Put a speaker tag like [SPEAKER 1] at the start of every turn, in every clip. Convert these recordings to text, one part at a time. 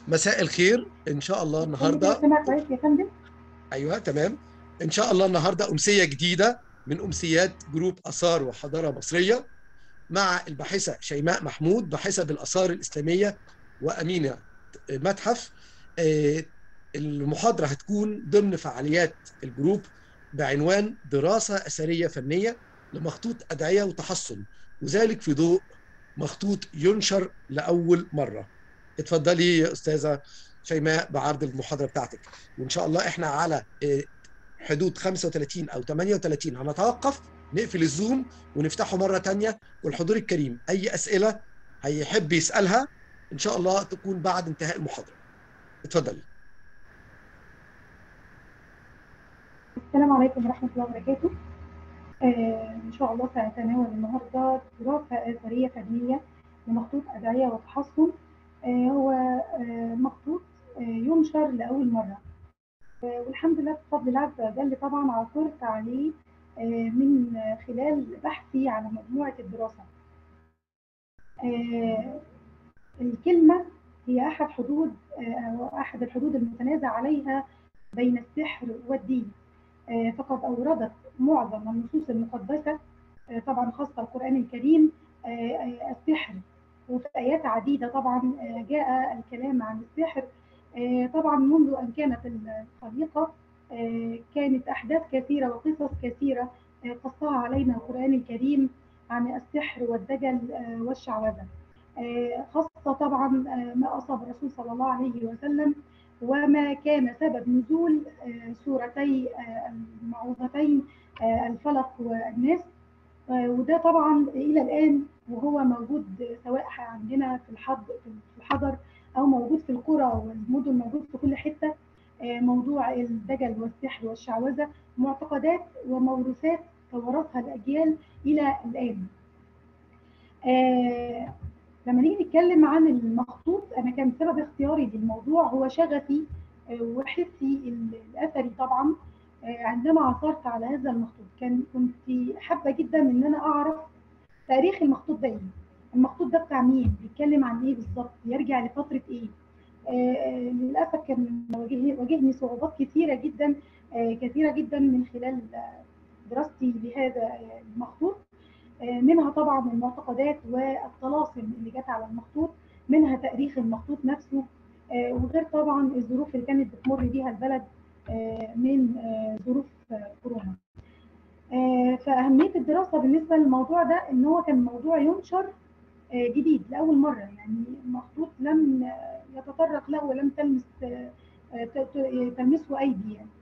[SPEAKER 1] مساء الخير ان شاء الله النهارده
[SPEAKER 2] سمع كويس يا فندم
[SPEAKER 1] ايوه تمام ان شاء الله النهارده امسيه جديده من امسيات جروب اثار وحضاره مصريه مع الباحثه شيماء محمود باحثه بالاثار الاسلاميه وامينه متحف آه، المحاضره هتكون ضمن فعاليات الجروب بعنوان دراسه اثريه فنيه لمخطوط ادعيه وتحصن وذلك في ضوء مخطوط ينشر لاول مره اتفضلي يا استاذه شيماء بعرض المحاضره بتاعتك وان شاء الله احنا على آه، حدود 35 او 38 هنتوقف نقفل الزوم ونفتحه مره تانية والحضور الكريم اي اسئله هيحب يسالها ان شاء الله تكون بعد انتهاء المحاضره اتفضلي
[SPEAKER 2] السلام عليكم ورحمة الله وبركاته آه إن شاء الله سأتناول النهاردة دراسة أثرية فنية لمخطوط أدعية وتحصن آه هو آه مخطوط آه ينشر لأول مرة آه والحمد لله بفضل الله عز وجل طبعا عثرت عليه آه من خلال بحثي على مجموعة الدراسة آه الكلمة هي أحد حدود أو أحد الحدود المتنازع عليها بين السحر والدين فقد أوردت معظم النصوص المقدسة طبعا خاصة القرآن الكريم السحر وفي آيات عديدة طبعا جاء الكلام عن السحر طبعا منذ أن كانت الخليقة كانت أحداث كثيرة وقصص كثيرة قصها علينا القرآن الكريم عن السحر والدجل والشعوذة خاصة طبعا ما أصاب الرسول صلى الله عليه وسلم وما كان سبب نزول سورتي المعوذتين الفلق والناس وده طبعا إلى الآن وهو موجود سواء عندنا في الحضر في الحضر أو موجود في القرى والمدن موجود في كل حتة موضوع الدجل والسحر والشعوذة معتقدات وموروثات توارثها الأجيال إلى الآن. آه لما نيجي نتكلم عن المخطوط انا كان سبب اختياري للموضوع هو شغفي وحسي الاثري طبعا عندما عثرت على هذا المخطوط كان كنت حابه جدا ان انا اعرف تاريخ المخطوط ده ايه المخطوط ده بتاع مين بيتكلم عن ايه بالظبط يرجع لفتره ايه آه للاسف كان واجهني صعوبات كثيره جدا آه كثيره جدا من خلال دراستي لهذا المخطوط منها طبعا المعتقدات والطلاسم اللي جت على المخطوط منها تاريخ المخطوط نفسه وغير طبعا الظروف اللي كانت بتمر بيها البلد من ظروف كورونا فاهميه الدراسه بالنسبه للموضوع ده ان هو كان موضوع ينشر جديد لاول مره يعني مخطوط لم يتطرق له ولم تلمس تلمسه ايدي يعني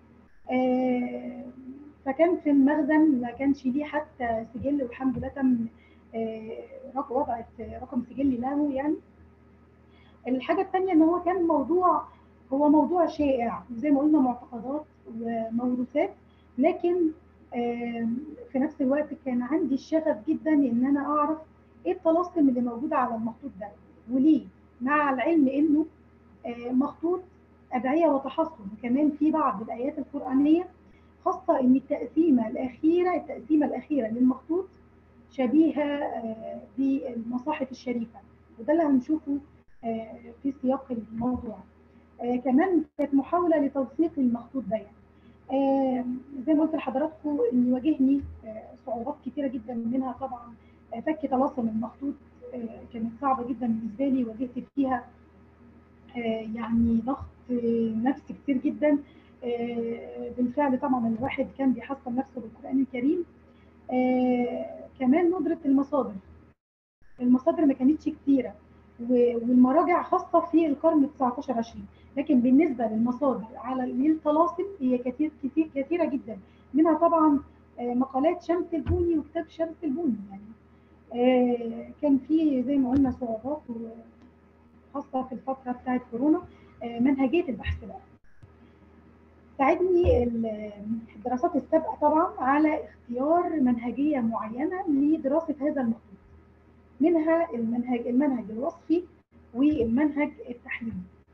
[SPEAKER 2] فكان في المخزن ما كانش ليه حتى سجل والحمد لله تم وضع رقم سجلي له يعني الحاجه الثانيه ان هو كان موضوع هو موضوع شائع زي ما قلنا معتقدات وموروثات لكن في نفس الوقت كان عندي الشغف جدا ان انا اعرف ايه الطلاسم اللي موجوده على المخطوط ده وليه مع العلم انه مخطوط ادعيه وتحصن وكمان في بعض الايات القرانيه خاصة إن التقسيمة الأخيرة التقسيمة الأخيرة للمخطوط شبيهة بالمصاحف الشريفة وده اللي هنشوفه في سياق الموضوع كمان كانت محاولة لتوثيق المخطوط ده يعني زي ما قلت لحضراتكم إن واجهني صعوبات كتيرة جدا منها طبعا فك طلاسم المخطوط كانت صعبة جدا بالنسبة لي واجهت فيها يعني ضغط نفسي كتير جدا بالفعل طبعا الواحد كان بيحصن نفسه بالقران الكريم كمان ندره المصادر المصادر ما كانتش كتيره والمراجع خاصه في القرن 19 20 لكن بالنسبه للمصادر على للطلاسم هي كتير كتير كثيره جدا منها طبعا مقالات شمس البوني وكتاب شمس البوني يعني كان في زي ما قلنا صعوبات خاصه في الفتره بتاعت كورونا منهجيه البحث بقى ساعدني الدراسات السابقه طبعا على اختيار منهجيه معينه لدراسه هذا المخطوط منها المنهج المنهج الوصفي والمنهج التحليلي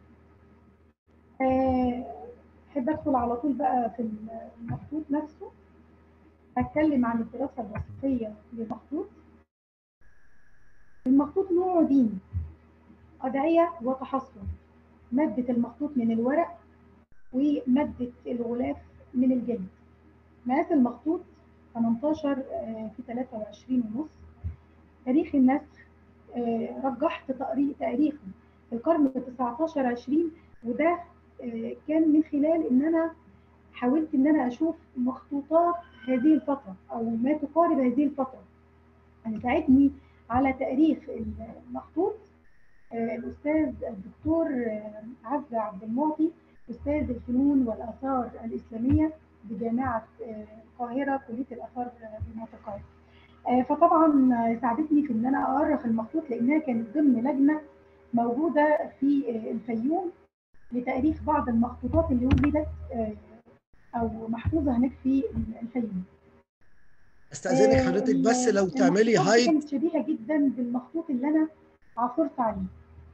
[SPEAKER 2] احب ادخل على طول بقى في المخطوط نفسه هتكلم عن الدراسه الوصفيه للمخطوط المخطوط نوعه ديني أدعية وتحصن ماده المخطوط من الورق وماده الغلاف من الجلد مقاس المخطوط 18 في 23 ونص تاريخ النسخ رجحت تاريخه في القرن 19 20 وده كان من خلال ان انا حاولت ان انا اشوف مخطوطات هذه الفتره او ما تقارب هذه الفتره يعني ساعدني على تاريخ المخطوط الاستاذ الدكتور عزة عبد المعطي استاذ الفنون والاثار الاسلاميه بجامعه القاهره كليه الاثار جامعه القاهره فطبعا ساعدتني في ان انا اؤرخ المخطوط لانها كانت ضمن لجنه موجوده في الفيوم لتاريخ بعض المخطوطات اللي وجدت او محفوظه هناك في الفيوم.
[SPEAKER 1] استاذنك حضرتك بس لو تعملي هايد
[SPEAKER 2] كانت شبيهه جدا بالمخطوط اللي انا عثرت عليه.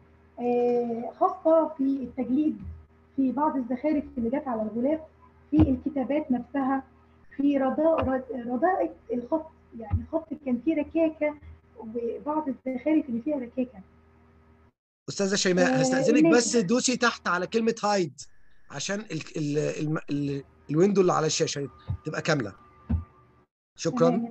[SPEAKER 2] خاصه في التجليد في بعض الزخارف اللي جت على الغلاف في الكتابات نفسها في رداءة الخط يعني الخط كان فيه ركاكه وبعض الزخارف اللي فيها ركاكه.
[SPEAKER 1] استاذه شيماء هستاذنك بس دوسي تحت على كلمه هايد عشان ال ال ال ال الويندو اللي على الشاشه تبقى كامله شكرا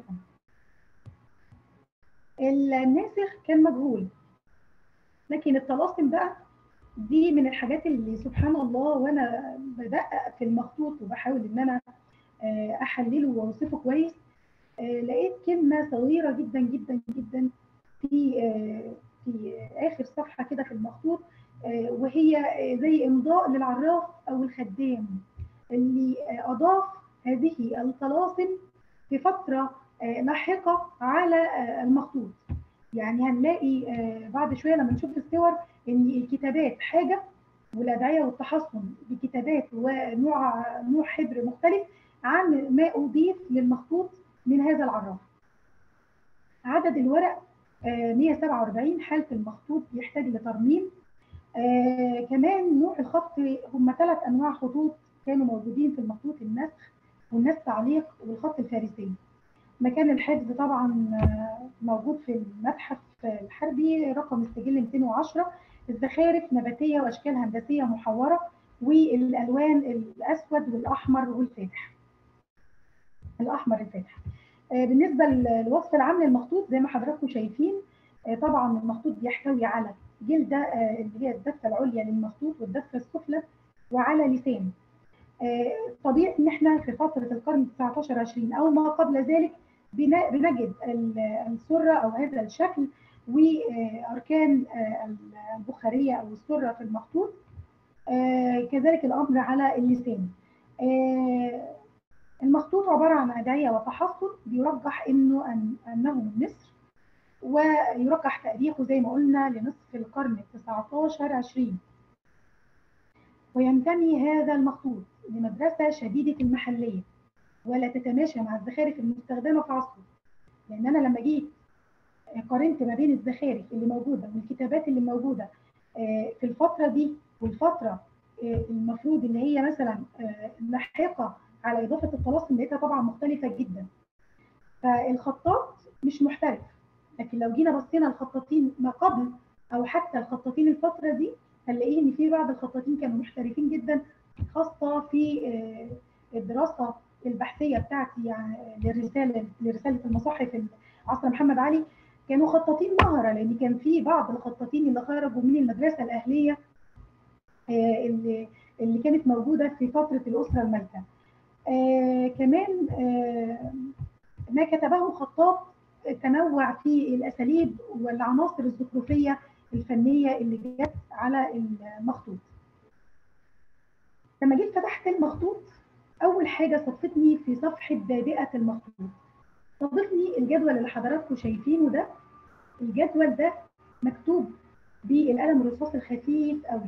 [SPEAKER 2] الناسخ كان مجهول لكن الطلاسم بقى دي من الحاجات اللي سبحان الله وانا بدقق في المخطوط وبحاول ان انا احلله واوصفه كويس لقيت كلمه صغيره جدا جدا جدا في في اخر صفحه كده في المخطوط وهي زي امضاء للعراف او الخدام اللي اضاف هذه الطلاسم في فتره لاحقه على المخطوط يعني هنلاقي بعد شويه لما نشوف الصور ان الكتابات حاجه والادعيه والتحصن بكتابات ونوع نوع حبر مختلف عن ما اضيف للمخطوط من هذا العراف عدد الورق 147 حالة المخطوط بيحتاج لترميم آه كمان نوع الخط هم ثلاث انواع خطوط كانوا موجودين في المخطوط النسخ والنسخ تعليق والخط الفارسي مكان الحفظ طبعا موجود في المتحف الحربي رقم السجل 210 الزخارف نباتيه واشكال هندسيه محوره والالوان الاسود والاحمر والفاتح الاحمر الفاتح بالنسبه للوصف العام للمخطوط زي ما حضراتكم شايفين طبعا المخطوط بيحتوي على جلده اللي هي الدفه العليا للمخطوط والدفه السفلى وعلى لسان طبيعي ان احنا في فتره القرن 19 20 او ما قبل ذلك بنجد السره او هذا الشكل واركان البخاريه او السره في المخطوط كذلك الامر على اللسان المخطوط عباره عن ادعيه وتحصن بيرجح انه أن انه من مصر ويرجح تاريخه زي ما قلنا لنصف القرن ال 19 20 وينتمي هذا المخطوط لمدرسه شديده المحليه ولا تتماشى مع الزخارف المستخدمه في عصره لان انا لما جيت قارنت ما بين الزخارف اللي موجوده والكتابات اللي موجوده في الفتره دي والفتره المفروض اللي هي مثلا لاحقه على اضافه الطلاسم لقيتها طبعا مختلفه جدا فالخطاط مش محترف لكن لو جينا بصينا الخطاطين ما قبل او حتى الخطاطين الفتره دي هنلاقيه ان في بعض الخطاطين كانوا محترفين جدا خاصه في الدراسه البحثيه بتاعتي يعني للرساله لرساله المصاحف عصر محمد علي كانوا خطاطين مهره لان كان في بعض الخطاطين اللي خرجوا من المدرسه الاهليه اللي اللي كانت موجوده في فتره الاسره المالكه. آه كمان آه ما كتبه خطاط تنوع في الاساليب والعناصر الزخرفيه الفنيه اللي جت على المخطوط. لما جيت فتحت المخطوط اول حاجه صدفتني في صفحه بادئه المخطوط. صادفني الجدول اللي حضراتكم شايفينه ده الجدول ده مكتوب بالقلم الرصاص الخفيف قوي.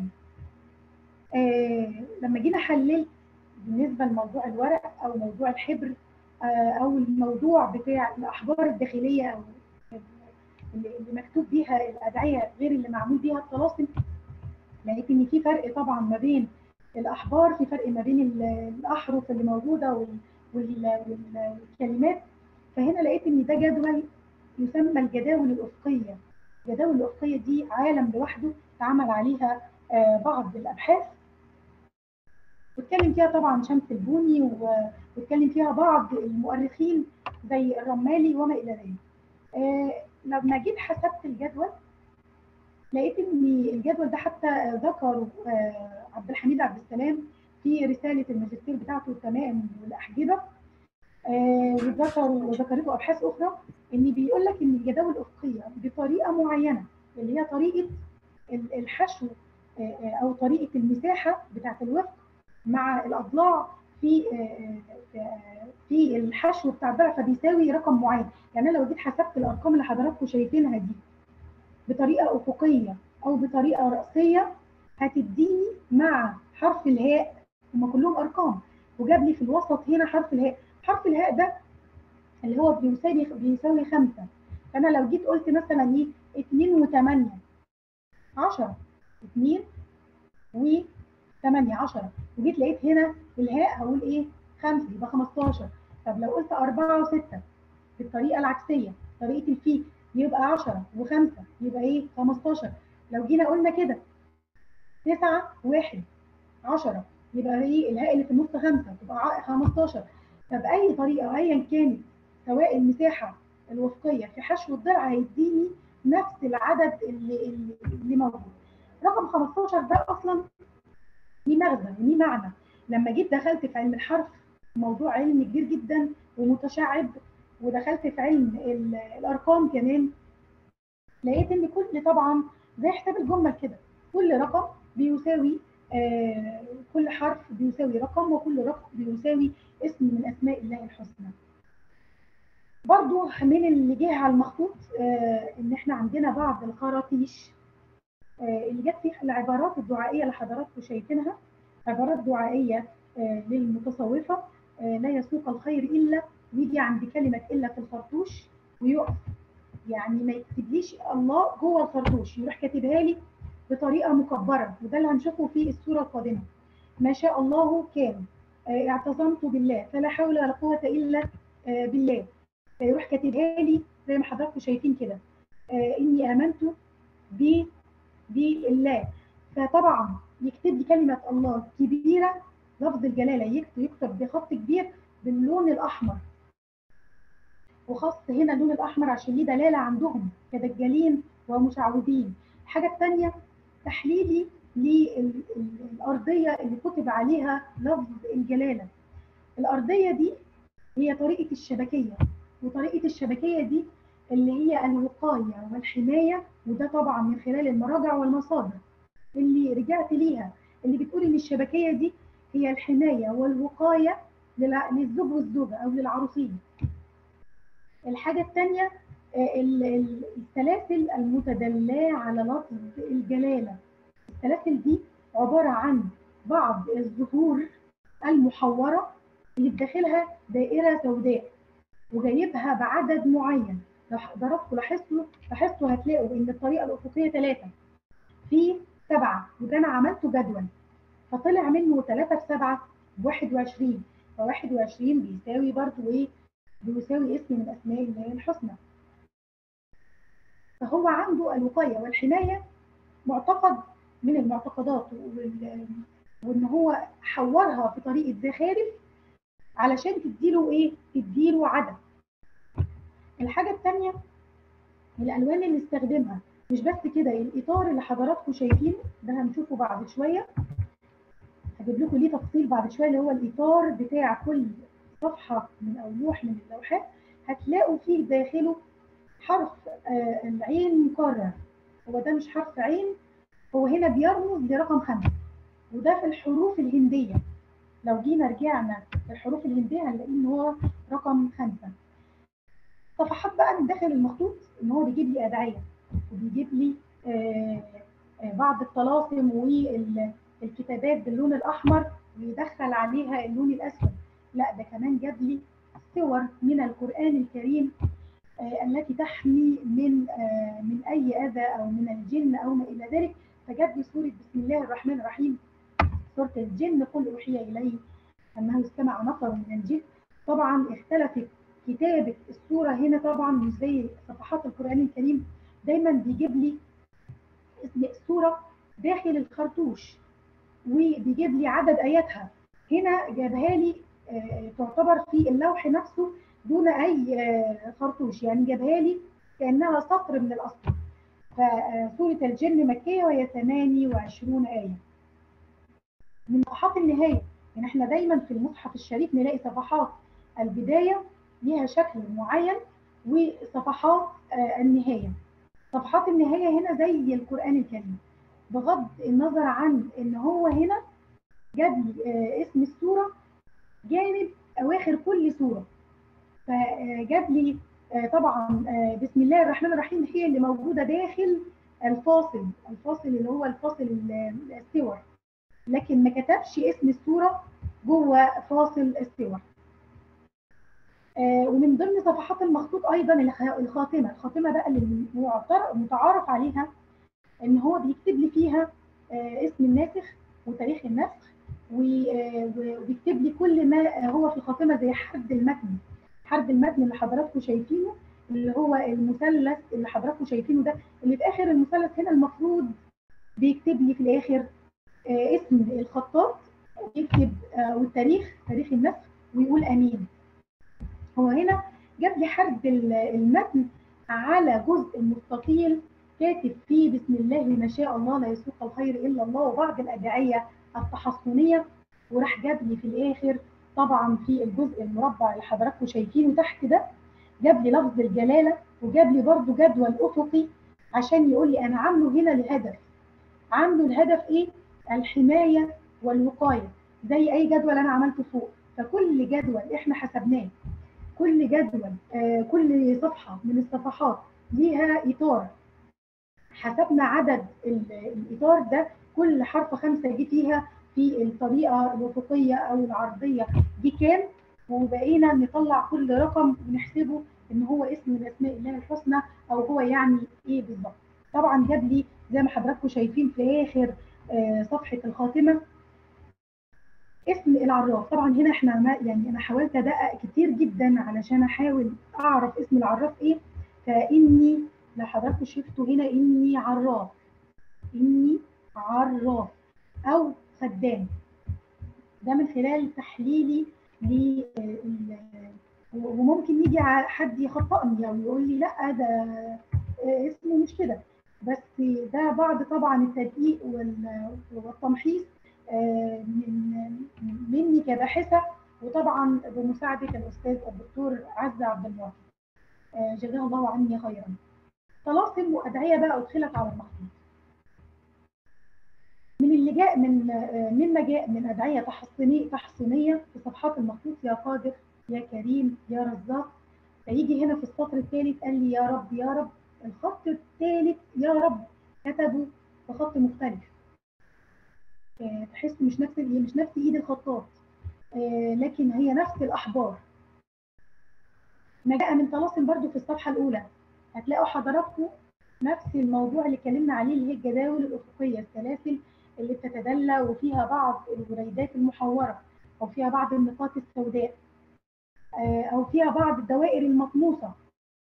[SPEAKER 2] آه لما جينا حللت بالنسبه لموضوع الورق او موضوع الحبر آه او الموضوع بتاع الاحبار الداخليه او اللي مكتوب بيها الادعيه غير اللي معمول بيها الطلاسم لقيت ان في فرق طبعا ما بين الاحبار في فرق ما بين الاحرف اللي موجوده والكلمات فهنا لقيت ان ده جدول يسمى الجداول الافقيه الجداول الافقيه دي عالم لوحده اتعمل عليها بعض الابحاث واتكلم فيها طبعا شمس البوني واتكلم فيها بعض المؤرخين زي الرمالي وما الى ذلك. لما جيت حسبت الجدول لقيت ان الجدول ده حتى ذكره عبد الحميد عبد السلام في رساله الماجستير بتاعته التمائم والاحجبه وذكروا وذكرته ابحاث اخرى ان بيقول لك ان الجداول الافقيه بطريقه معينه اللي هي طريقه الحشو او طريقه المساحه بتاعه الوفق مع الاضلاع في في الحشو بتاع الضلع فبيساوي رقم معين يعني انا لو جيت حسبت الارقام اللي حضراتكم شايفينها دي بطريقه افقيه او بطريقه راسيه هتديني مع حرف الهاء هم كلهم ارقام وجاب لي في الوسط هنا حرف الهاء حرف الهاء ده اللي هو بيساوي بيساوي خمسة فانا لو جيت قلت مثلا ايه 2 و8 10 2 و8 10 وجيت لقيت هنا الهاء هقول ايه 5 يبقى 15 طب لو قلت 4 و6 بالطريقه العكسيه طريقه الفيك يبقى 10 و5 يبقى ايه 15 لو جينا قلنا كده 9 1 10 يبقى ايه الهاء اللي في النص 5 تبقى 15 فبأي طريقة أيا كانت سواء المساحة الوفقية في حشو الضلع هيديني نفس العدد اللي, اللي موجود. رقم 15 ده أصلا ليه مغزى وليه معنى. لما جيت دخلت في علم الحرف موضوع علمي كبير جدا ومتشعب ودخلت في علم الأرقام كمان لقيت إن كل طبعا زي حساب الجمل كده كل رقم بيساوي آه كل حرف بيساوي رقم وكل رقم بيساوي اسم من اسماء الله الحسنى. برضو من اللي جه على المخطوط آه ان احنا عندنا بعض الخراطيش آه اللي جت فيها العبارات الدعائيه اللي حضراتكم شايفينها عبارات دعائيه للمتصوفه لا يسوق الخير الا ويجي عند كلمه الا في الخرطوش ويقف يعني ما يكتبليش الله جوه الخرطوش يروح كاتبها لي بطريقه مكبره وده اللي هنشوفه في الصوره القادمه ما شاء الله كان اعتصمت بالله فلا حول ولا قوه الا بالله فيروح كاتبها لي زي ما حضراتكم شايفين كده اني امنت ب بالله فطبعا يكتب لي كلمه الله كبيره لفظ الجلاله يكتب يكتب بخط كبير باللون الاحمر وخاص هنا اللون الاحمر عشان ليه دلاله عندهم كدجالين ومشعوذين الحاجه الثانيه تحليلي للأرضية اللي كتب عليها لفظ الجلالة الأرضية دي هي طريقة الشبكية وطريقة الشبكية دي اللي هي الوقاية والحماية وده طبعا من خلال المراجع والمصادر اللي رجعت ليها اللي بتقول إن الشبكية دي هي الحماية والوقاية للزوج والزوجة أو للعروسين الحاجة الثانية السلاسل المتدلاه على لفظ الجلاله السلاسل دي عباره عن بعض الزهور المحوره اللي في داخلها دائره سوداء وجايبها بعدد معين لو حضراتكم لاحظتوا لاحظتوا هتلاقوا ان الطريقه الافقيه ثلاثه في سبعه وده انا عملته جدول فطلع منه 3 في 7 ب 21 ف 21 بيساوي برضه ايه؟ بيساوي اسم من اسماء الله الحسنى فهو عنده الوقايه والحمايه معتقد من المعتقدات وان هو حورها بطريقه زخارف علشان تديله ايه؟ تديله عدد. الحاجه الثانيه الالوان اللي استخدمها مش بس كده الاطار اللي حضراتكم شايفينه ده هنشوفه بعد شويه هجيب لكم ليه تفصيل بعد شويه اللي هو الاطار بتاع كل صفحه من او لوح من اللوحات هتلاقوا فيه داخله حرف آه العين مكرر هو ده مش حرف عين هو هنا بيرمز لرقم خمسة وده في الحروف الهندية لو جينا رجعنا للحروف الهندية هنلاقيه ان هو رقم خمسة صفحات بقى من داخل المخطوط ان هو بيجيب لي ادعية وبيجيب لي آه آه بعض الطلاسم والكتابات باللون الاحمر ويدخل عليها اللون الاسود لا ده كمان جاب لي صور من القرآن الكريم التي تحمي من من اي اذى او من الجن او ما الى ذلك فجاب لي سوره بسم الله الرحمن الرحيم سوره الجن قل اوحي الي انه استمع نفر من الجن طبعا اختلفت كتابه السوره هنا طبعا مش زي صفحات القران الكريم دايما بيجيب لي اسم السوره داخل الخرطوش وبيجيب لي عدد اياتها هنا جابها لي تعتبر في اللوح نفسه دون اي خرطوش يعني جابها لي كانها سطر من الاصل فسوره الجن مكيه وهي 28 ايه من صفحات النهايه يعني احنا دايما في المصحف الشريف نلاقي صفحات البدايه ليها شكل معين وصفحات النهايه صفحات النهايه هنا زي القران الكريم بغض النظر عن ان هو هنا جاب لي اسم السوره جانب اواخر كل سوره فجاب لي طبعا بسم الله الرحمن الرحيم هي اللي موجوده داخل الفاصل الفاصل اللي هو الفاصل السور لكن ما كتبش اسم السوره جوه فاصل السور ومن ضمن صفحات المخطوط ايضا الخاتمه الخاتمه بقى اللي متعارف عليها ان هو بيكتب لي فيها اسم الناسخ وتاريخ النسخ وبيكتب لي كل ما هو في الخاتمه زي حرب المتن حرب المتن اللي حضراتكم شايفينه اللي هو المثلث اللي حضراتكم شايفينه ده اللي في اخر المثلث هنا المفروض بيكتب لي في الاخر اسم الخطاط ويكتب والتاريخ تاريخ النسخ ويقول امين هو هنا جاب لي حرب المتن على جزء مستطيل كاتب فيه بسم الله ما شاء الله لا يسوق الخير الا الله وبعض الادعيه التحصنيه وراح جاب لي في الاخر طبعا في الجزء المربع اللي حضراتكم شايفينه تحت ده جاب لي لفظ الجلاله وجاب لي برده جدول افقي عشان يقول لي انا عامله هنا لهدف عامله الهدف ايه؟ الحمايه والوقايه زي اي جدول انا عملته فوق فكل جدول احنا حسبناه كل جدول آه كل صفحه من الصفحات ليها اطار حسبنا عدد الاطار ده كل حرف خمسه جه فيها في الطريقه الافقيه او العرضيه دي كام وبقينا نطلع كل رقم ونحسبه ان هو اسم من اسماء الله الحسنى او هو يعني ايه بالظبط طبعا جاب لي زي ما حضراتكم شايفين في اخر آه صفحه الخاتمه اسم العراف طبعا هنا احنا ما يعني انا حاولت ادقق كتير جدا علشان احاول اعرف اسم العراف ايه فاني لو حضراتكم شفتوا هنا اني عراف اني عراف او خدام ده من خلال تحليلي ل وممكن يجي حد يخطئني او يقول لي لا ده اسمه مش كده بس ده بعد طبعا التدقيق والتمحيص من مني كباحثه وطبعا بمساعده الاستاذ الدكتور عزه عبد المعطي جزاه الله عني خيرا طلاسم وادعيه بقى ادخلت على المخطوط من اللي جاء من مما جاء من ادعيه تحصينيه تحصينيه في صفحات المخطوط يا قادر يا كريم يا رزاق فيجي هنا في السطر الثالث قال لي يا رب يا رب الخط الثالث يا رب كتبه بخط مختلف تحس مش نفس مش نفس ايد الخطاط لكن هي نفس الاحبار ما جاء من طلاسم برضو في الصفحه الاولى هتلاقوا حضراتكم نفس الموضوع اللي اتكلمنا عليه اللي هي الجداول الافقيه السلاسل اللي بتتدلى وفيها بعض الوريدات المحوره او فيها بعض النقاط السوداء او فيها بعض الدوائر المطموسه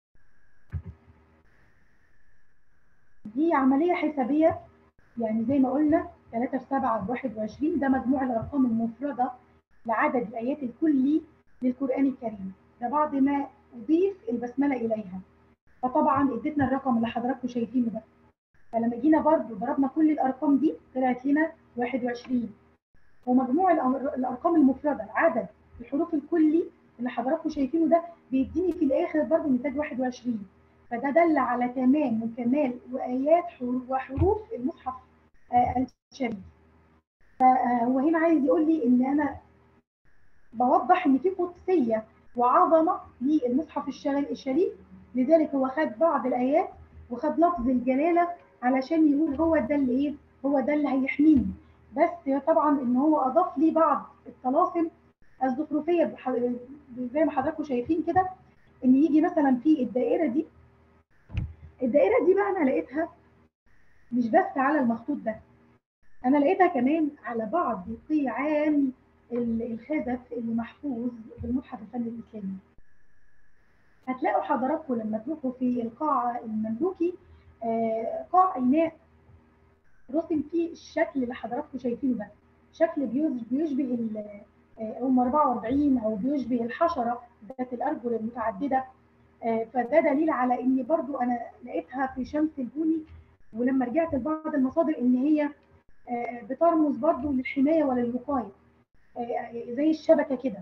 [SPEAKER 2] دي عمليه حسابيه يعني زي ما قلنا 3 في 7 ب 21 ده مجموع الارقام المفرده لعدد الايات الكلي للقران الكريم ده بعد ما اضيف البسمله اليها فطبعا ادتنا الرقم اللي حضراتكم شايفينه ده فلما جينا برضو ضربنا كل الارقام دي طلعت لنا 21 ومجموع الارقام المفرده عدد الحروف الكلي اللي حضراتكم شايفينه ده بيديني في الاخر برضو نتاج 21 فده دل على تمام وكمال وايات وحروف المصحف الشريف فهو هنا عايز يقول لي ان انا بوضح ان في قدسيه وعظمه للمصحف الشريف لذلك هو خد بعض الايات وخد لفظ الجلاله علشان يقول هو ده اللي ايه هو ده اللي هيحميني بس طبعا ان هو اضاف لي بعض الطلاسم الزخرفيه زي ما حضراتكم شايفين كده ان يجي مثلا في الدائره دي الدائره دي بقى انا لقيتها مش بس على المخطوط ده انا لقيتها كمان على بعض قيعان الخزف اللي محفوظ بالمتحف الفني الاسلامي هتلاقوا حضراتكم لما تروحوا في القاعه المملوكي قاع اناء رسم فيه الشكل اللي حضراتكم شايفينه ده شكل بيشبه ام 44 او بيشبه الحشره ذات الارجل المتعدده فده دليل على ان برضو انا لقيتها في شمس البني ولما رجعت لبعض المصادر ان هي بترمز برضو للحمايه وللوقايه زي الشبكه كده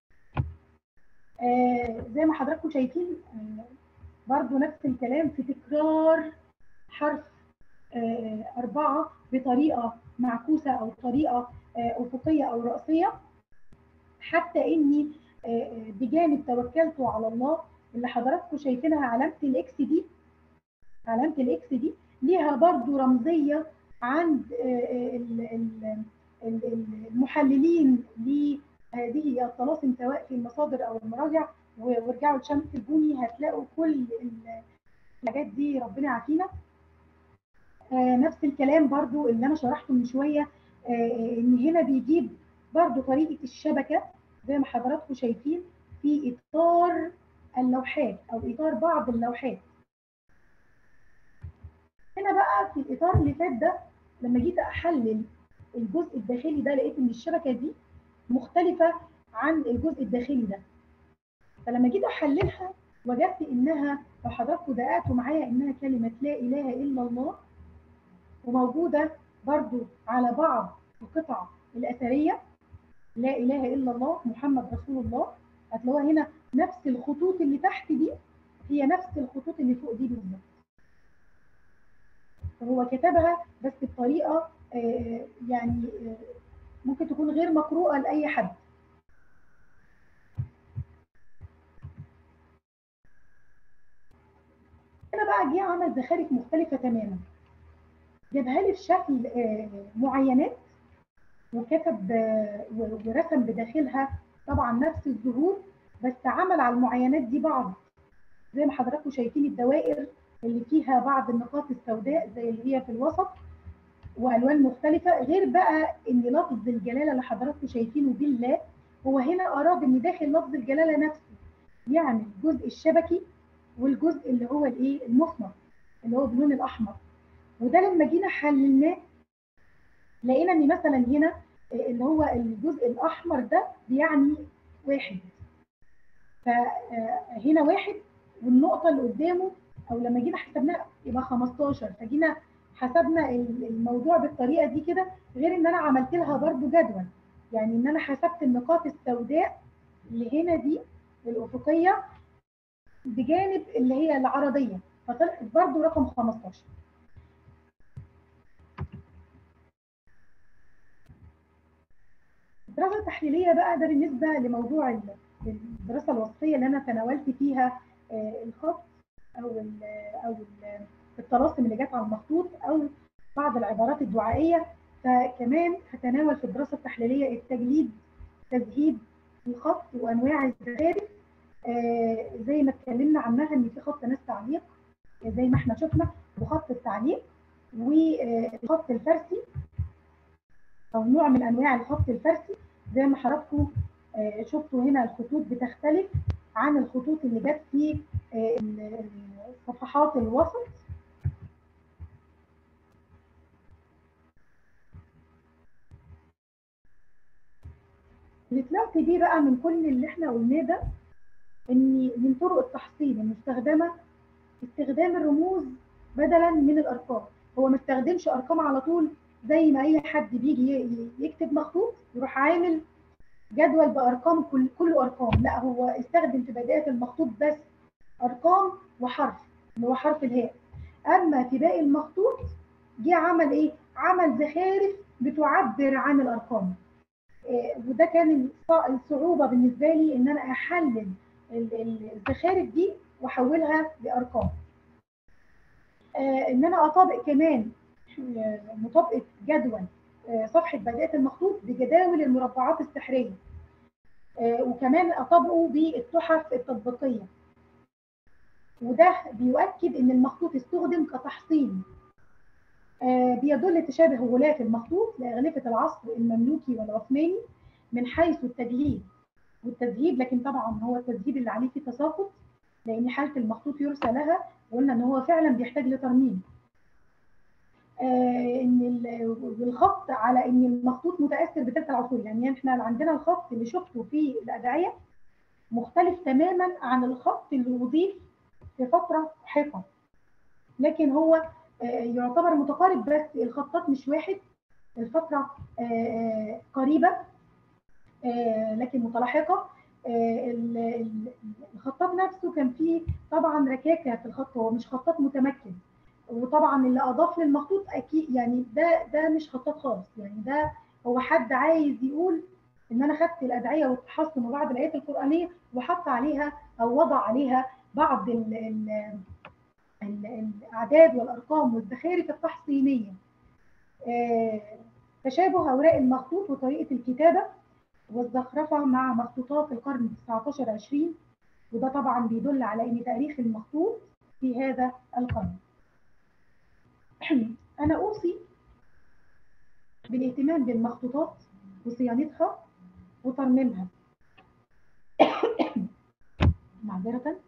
[SPEAKER 2] زي ما حضراتكم شايفين برضو نفس الكلام في تكرار حرف أربعة بطريقة معكوسة أو طريقة أفقية أو رأسية حتى إني بجانب توكلت على الله اللي حضراتكم شايفينها علامة الإكس دي علامة الإكس دي ليها برضو رمزية عند المحللين لهذه الطلاسم سواء في المصادر أو المراجع وارجعوا لشمس البني هتلاقوا كل الحاجات دي ربنا يعافينا آه نفس الكلام برضو اللي انا شرحته من شويه آه ان هنا بيجيب برضو طريقه الشبكه زي ما حضراتكم شايفين في اطار اللوحات او اطار بعض اللوحات هنا بقى في الاطار اللي فات ده لما جيت احلل الجزء الداخلي ده لقيت ان الشبكه دي مختلفه عن الجزء الداخلي ده فلما جيت احللها وجدت انها لو حضراتكم دققتوا معايا انها كلمه لا اله الا الله وموجوده برضو على بعض القطع الاثريه لا اله الا الله محمد رسول الله هتلاقوها هنا نفس الخطوط اللي تحت دي هي نفس الخطوط اللي فوق دي بالظبط فهو كتبها بس بطريقه يعني ممكن تكون غير مقروءه لاي حد هنا بقى جه عمل زخارف مختلفه تماما جابها لي في شكل معينات وكتب ورسم بداخلها طبعا نفس الظهور بس عمل على المعينات دي بعض زي ما حضراتكم شايفين الدوائر اللي فيها بعض النقاط السوداء زي اللي هي في الوسط والوان مختلفه غير بقى ان لفظ الجلاله اللي حضراتكم شايفينه بالله هو هنا اراد ان داخل لفظ الجلاله نفسه يعني الجزء الشبكي والجزء اللي هو الايه المثمر اللي هو باللون الاحمر وده لما جينا حللناه لقينا ان مثلا هنا اللي هو الجزء الاحمر ده بيعني واحد فهنا واحد والنقطه اللي قدامه او لما جينا حسبناها يبقى 15 فجينا حسبنا الموضوع بالطريقه دي كده غير ان انا عملت لها برده جدول يعني ان انا حسبت النقاط السوداء اللي هنا دي الافقيه بجانب اللي هي العرضيه فطلعت برده رقم 15 الدراسه التحليليه بقى ده بالنسبه لموضوع الدراسه الوصفيه اللي انا تناولت فيها الخط او ال او ال الطلاسم اللي جت على المخطوط او بعض العبارات الدعائيه فكمان هتناول في الدراسه التحليليه التجليد تذهيب الخط وانواع الزخارف آه زي ما اتكلمنا عنها ان في خط ناس تعليق زي ما احنا شفنا وخط التعليق والخط الفرسي او نوع من انواع الخط الفرسي زي ما حضراتكم آه شفتوا هنا الخطوط بتختلف عن الخطوط اللي جت في آه صفحات الوسط اللي طلعت بيه بقى من كل اللي احنا قلناه ده ان من طرق التحصيل المستخدمه استخدام الرموز بدلا من الارقام هو ما استخدمش ارقام على طول زي ما اي حد بيجي يكتب مخطوط يروح عامل جدول بارقام كل كله ارقام لا هو استخدم في بدايه المخطوط بس ارقام وحرف اللي هو حرف الهاء اما في باقي المخطوط جه عمل ايه عمل زخارف بتعبر عن الارقام وده كان الصعوبه بالنسبه لي ان انا احلل الزخارف دي واحولها لارقام ان انا اطابق كمان مطابقه جدول صفحه بدايه المخطوط بجداول المربعات السحريه وكمان اطابقه بالتحف التطبيقيه وده بيؤكد ان المخطوط استخدم كتحصين بيدل تشابه غلاف المخطوط لاغلفه العصر المملوكي والعثماني من حيث التجهيز والتذهيب لكن طبعا هو التذهيب اللي عليه فيه تساقط لان حاله المخطوط يرسى لها وقلنا ان هو فعلا بيحتاج لترميم آه ان بالخط على ان المخطوط متاثر بتلك العصور يعني احنا عندنا الخط اللي شفته في الادعيه مختلف تماما عن الخط اللي اضيف في فتره حفظ لكن هو يعتبر متقارب بس الخطات مش واحد الفتره قريبه لكن متلاحقه الخطاط نفسه كان فيه طبعا ركاكه في الخط هو مش خطاط متمكن وطبعا اللي اضاف للمخطوط اكيد يعني ده ده مش خطاط خالص يعني ده هو حد عايز يقول ان انا خدت الادعيه والتحصن وبعض الايات القرانيه وحط عليها او وضع عليها بعض ال ال ال الاعداد والارقام والزخارف التحصينيه تشابه اوراق المخطوط وطريقه الكتابه والزخرفه مع مخطوطات القرن 19 20 وده طبعا بيدل على ان تاريخ المخطوط في هذا القرن أنا أوصي بالاهتمام بالمخطوطات وصيانتها وترميمها معذرة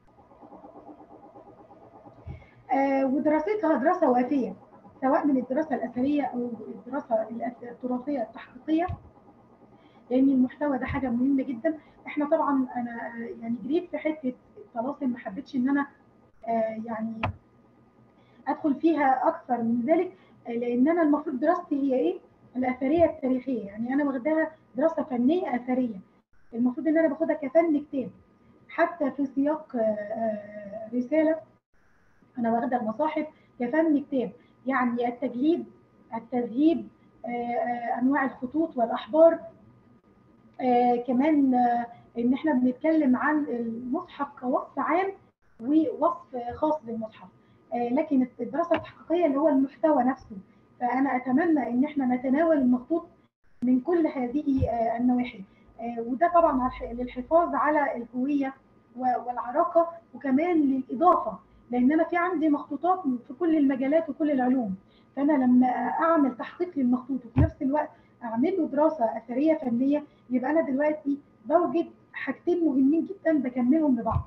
[SPEAKER 2] آه ودراستها دراسة وافية سواء من الدراسة الأثرية أو الدراسة التراثية التحقيقية لأن المحتوى ده حاجة مهمة جدا احنا طبعا أنا يعني جريت في حتة طلاسم ما حبيتش إن أنا آه يعني ادخل فيها اكثر من ذلك لان انا المفروض دراستي هي ايه؟ الاثريه التاريخيه يعني انا واخداها دراسه فنيه اثريه المفروض ان انا باخدها كفن كتاب حتى في سياق رساله انا واخده المصاحف كفن كتاب يعني التجليد التذهيب انواع الخطوط والاحبار كمان ان احنا بنتكلم عن المصحف كوصف عام ووصف خاص بالمصحف لكن الدراسه التحقيقيه اللي هو المحتوى نفسه فانا اتمنى ان احنا نتناول المخطوط من كل هذه النواحي وده طبعا للحفاظ على الهويه والعراقه وكمان للاضافه لان انا في عندي مخطوطات في كل المجالات وكل العلوم فانا لما اعمل تحقيق للمخطوط وفي نفس الوقت اعمل له دراسه اثريه فنيه يبقى انا دلوقتي بوجد حاجتين مهمين جدا بكملهم ببعض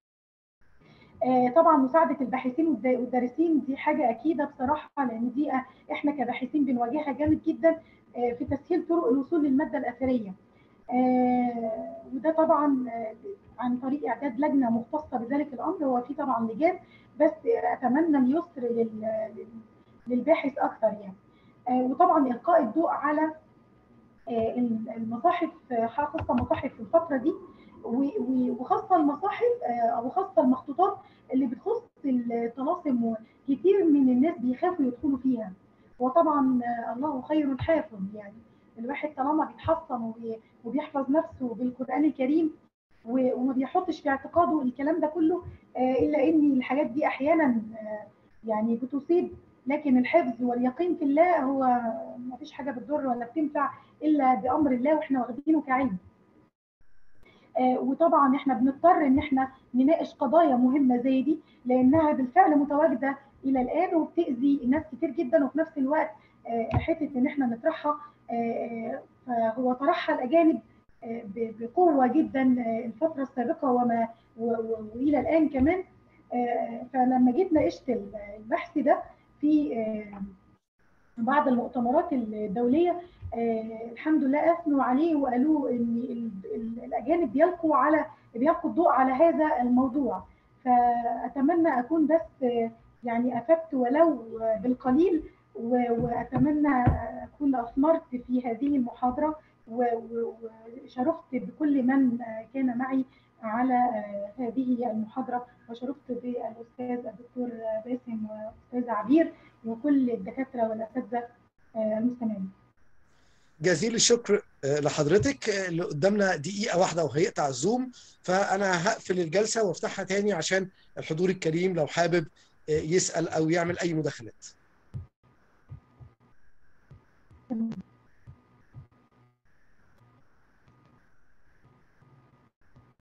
[SPEAKER 2] طبعا مساعده الباحثين والدارسين دي حاجه اكيده بصراحه لان دي احنا كباحثين بنواجهها جامد جدا في تسهيل طرق الوصول للماده الاثريه وده طبعا عن طريق اعداد لجنه مختصه بذلك الامر هو في طبعا لجان بس اتمنى اليسر للباحث اكثر يعني وطبعا القاء الضوء على المصاحف خاصه مصاحف في الفتره دي وخاصه المصاحف او خاصه المخطوطات اللي بتخص الطلاسم كتير من الناس بيخافوا يدخلوا فيها وطبعا الله خير حافظ يعني الواحد طالما بيتحصن وبيحفظ نفسه بالقران الكريم وما بيحطش في اعتقاده الكلام ده كله الا ان الحاجات دي احيانا يعني بتصيب لكن الحفظ واليقين في الله هو ما فيش حاجه بتضر ولا بتنفع الا بامر الله واحنا واخدينه كعلم وطبعا احنا بنضطر ان احنا نناقش قضايا مهمه زي دي لانها بالفعل متواجده الى الان وبتاذي ناس كتير جدا وفي نفس الوقت حته ان احنا نطرحها فهو طرحها الاجانب بقوه جدا الفتره السابقه وما والى الان كمان فلما جيت ناقشت البحث ده في بعض المؤتمرات الدوليه الحمد لله اثنوا عليه وقالوا ان الاجانب بيلقوا على بيلقوا الضوء على هذا الموضوع فاتمنى اكون بس يعني افدت ولو بالقليل واتمنى اكون اثمرت في هذه المحاضره وشرفت بكل من كان معي على هذه المحاضره وشرفت بالاستاذ الدكتور باسم واستاذ عبير وكل الدكاتره والاساتذه المستمعين.
[SPEAKER 1] جزيل الشكر لحضرتك اللي قدامنا دقيقه واحده وهيقطع الزوم فانا هقفل الجلسه وافتحها تاني عشان الحضور الكريم لو حابب يسال او يعمل اي مداخلات.